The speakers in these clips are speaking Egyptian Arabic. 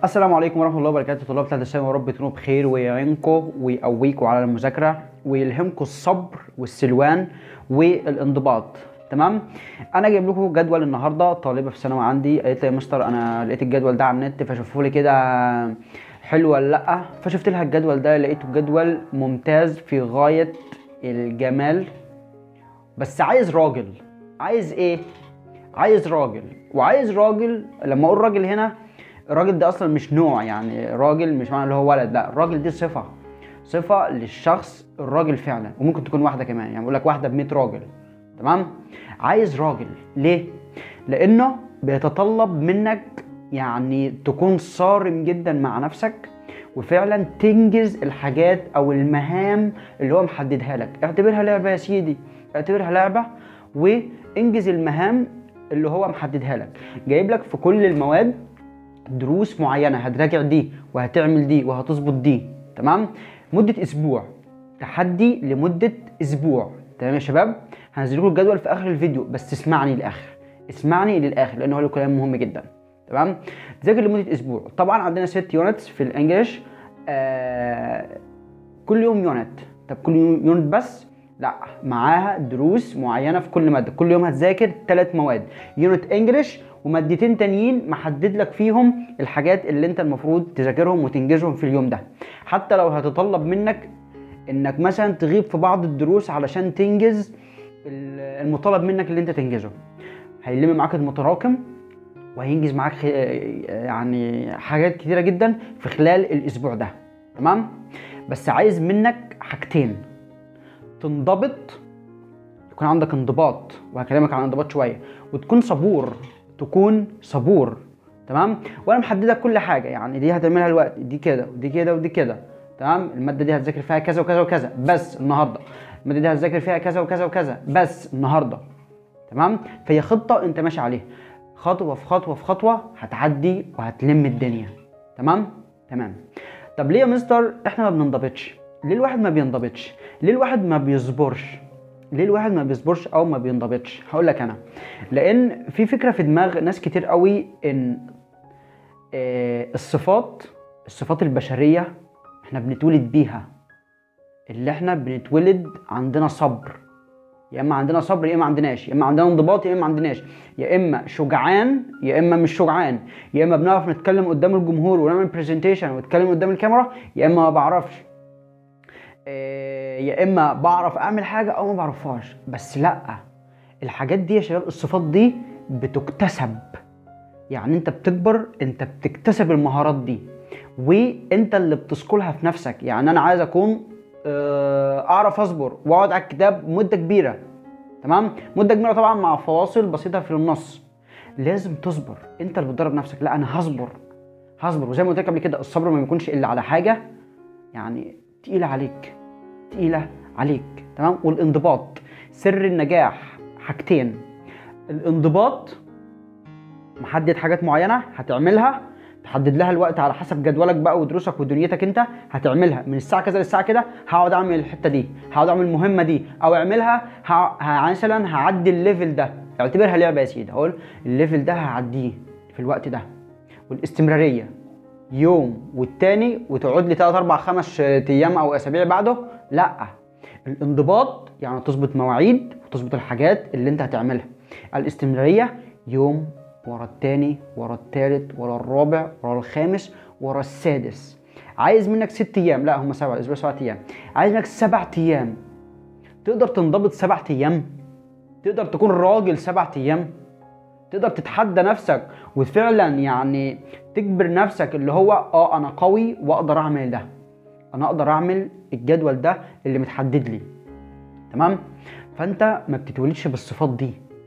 السلام عليكم ورحمه الله وبركاته طلاب ثالثه ثانوي يا رب تكونوا بخير ويعينكم ويقويكم على المذاكره ويلهمكم الصبر والسلوان والانضباط تمام انا جايب لكم جدول النهارده طالبه في ثانوي عندي قالت لي يا مستر انا لقيت الجدول ده على النت فشوفوا لي كده حلو ولا لا فشفت لها الجدول ده لقيته جدول ممتاز في غايه الجمال بس عايز راجل عايز ايه عايز راجل وعايز راجل لما اقول راجل هنا الراجل ده اصلا مش نوع يعني راجل مش معنى اللي هو ولد لا الراجل دي صفه صفه للشخص الراجل فعلا وممكن تكون واحده كمان يعني بقول لك واحده ب 100 راجل تمام عايز راجل ليه لانه بيتطلب منك يعني تكون صارم جدا مع نفسك وفعلا تنجز الحاجات او المهام اللي هو محددها لك اعتبرها لعبه يا سيدي اعتبرها لعبه وانجز المهام اللي هو محددها لك جايب لك في كل المواد دروس معينه هتراجع دي وهتعمل دي وهتظبط دي تمام مده اسبوع تحدي لمده اسبوع تمام يا شباب هنزل لكم الجدول في اخر الفيديو بس اسمعني للاخر اسمعني للاخر لان هو له كلام مهم جدا تمام تذاكر لمده اسبوع طبعا عندنا ست يونتس في الانجليش آه كل يوم يونت طب كل يوم يونت بس لا معاها دروس معينه في كل ماده كل يوم هتذاكر ثلاث مواد يونت انجليش ومادتين تانيين محدد لك فيهم الحاجات اللي انت المفروض تذاكرهم وتنجزهم في اليوم ده حتى لو هتطلب منك انك مثلا تغيب في بعض الدروس علشان تنجز المطالب منك اللي انت تنجزه هيلم معاك المتراكم وهينجز معاك خ- يعني حاجات كتيرة جدا في خلال الاسبوع ده تمام بس عايز منك حاجتين تنضبط يكون عندك انضباط وهكلمك عن انضباط شويه وتكون صبور تكون صبور تمام وانا محددك كل حاجه يعني دي هتعملها الوقت دي كده ودي كده ودي كده تمام الماده دي هتذاكر فيها كذا وكذا وكذا بس النهارده الماده دي هتذاكر فيها كذا وكذا وكذا بس النهارده تمام فهي خطه انت ماشي عليها خطوه في خطوه في خطوه هتعدي وهتلم الدنيا تمام تمام طب ليه يا مستر احنا ما بننضبطش ليه الواحد ما بينضبطش ليه الواحد ما بيصبرش ليه الواحد ما بيصبرش او ما بينضبطش هقول لك انا لان في فكره في دماغ ناس كتير قوي ان آه، الصفات الصفات البشريه احنا بنتولد بيها اللي احنا بنتولد عندنا صبر يا اما عندنا صبر يا اما عندناش يا اما عندنا انضباط يا اما عندناش يا اما شجعان يا اما مش شجعان يا اما بنعرف نتكلم قدام الجمهور ونعمل برزنتيشن ونتكلم قدام الكاميرا يا اما ما بعرفش آه، يا اما بعرف اعمل حاجه او ما بعرفهاش بس لا الحاجات دي يا شباب الصفات دي بتكتسب يعني انت بتكبر انت بتكتسب المهارات دي وانت اللي بتثقلها في نفسك يعني انا عايز اكون آه، اعرف اصبر واقعد على الكتاب مده كبيره تمام مده كبيره طبعا مع فواصل بسيطه في النص لازم تصبر انت اللي بتدرب نفسك لا انا هصبر هصبر وزي ما قلت لك قبل كده الصبر ما بيكونش الا على حاجه يعني تقيله عليك تقيله عليك تمام والانضباط سر النجاح حاجتين الانضباط محدد حاجات معينه هتعملها تحدد لها الوقت على حسب جدولك بقى ودروسك ودنيتك انت هتعملها من الساعه كذا للساعه كده هقعد اعمل الحته دي هقعد اعمل المهمه دي او اعملها ه... ه... مثلا هعدي الليفل ده اعتبرها لعبه يا سيدي هقول الليفل ده هعديه في الوقت ده والاستمراريه يوم والتاني وتقعد لي 3 4 5 ايام او اسابيع بعده لا الانضباط يعني تظبط مواعيد وتظبط الحاجات اللي انت هتعملها الاستمراريه يوم ورا التاني ورا التالت ورا الرابع ورا الخامس ورا السادس عايز منك ست ايام لا هم سبعة اسبوع سبعة ايام عايز منك سبع ايام تقدر تنضبط سبع ايام تقدر تكون راجل سبع ايام تقدر تتحدى نفسك وفعلا يعني تجبر نفسك اللي هو اه انا قوي واقدر اعمل ده انا اقدر اعمل الجدول ده اللي متحدد لي تمام فانت ما بتتولدش بالصفات دي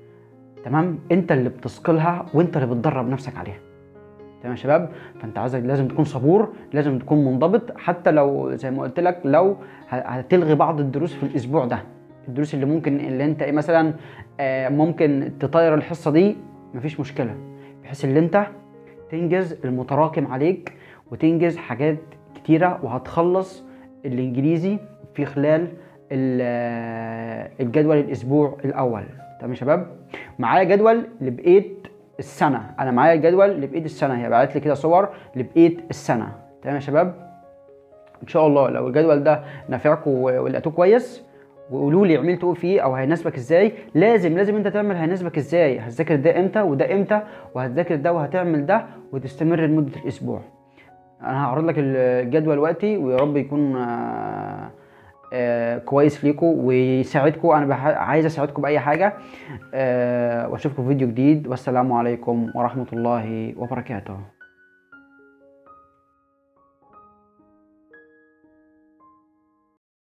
تمام انت اللي بتثقلها وانت اللي بتدرب نفسك عليها تمام يا شباب فانت عايزك لازم تكون صبور لازم تكون منضبط حتى لو زي ما قلت لك لو ه- هتلغي بعض الدروس في الاسبوع ده الدروس اللي ممكن اللي انت ايه مثلا آه، ممكن تطير الحصه دي مفيش مشكله بحيث ان انت تنجز المتراكم عليك وتنجز حاجات كتيره وهتخلص الانجليزي في خلال ال- آه، الجدول الاسبوع الاول تمام يا شباب معايا جدول لبقيه السنه انا معايا الجدول لبقيه السنه هي بعت لي كده صور لبقيه السنه تمام يا شباب ان شاء الله لو الجدول ده نافعكم ولقيتوه كويس وقولوا لي عملتوا ايه فيه او هيناسبك ازاي لازم لازم انت تعمل هيناسبك ازاي هتذاكر ده امتى وده امتى وهتذاكر ده وهتعمل ده وتستمر لمده الاسبوع انا هعرض لك الجدول دلوقتي ويا رب يكون آه، آه، كويس ليكم ويساعدكم انا بح- عايز اساعدكم باي حاجه آه، واشوفكم في فيديو جديد والسلام عليكم ورحمه الله وبركاته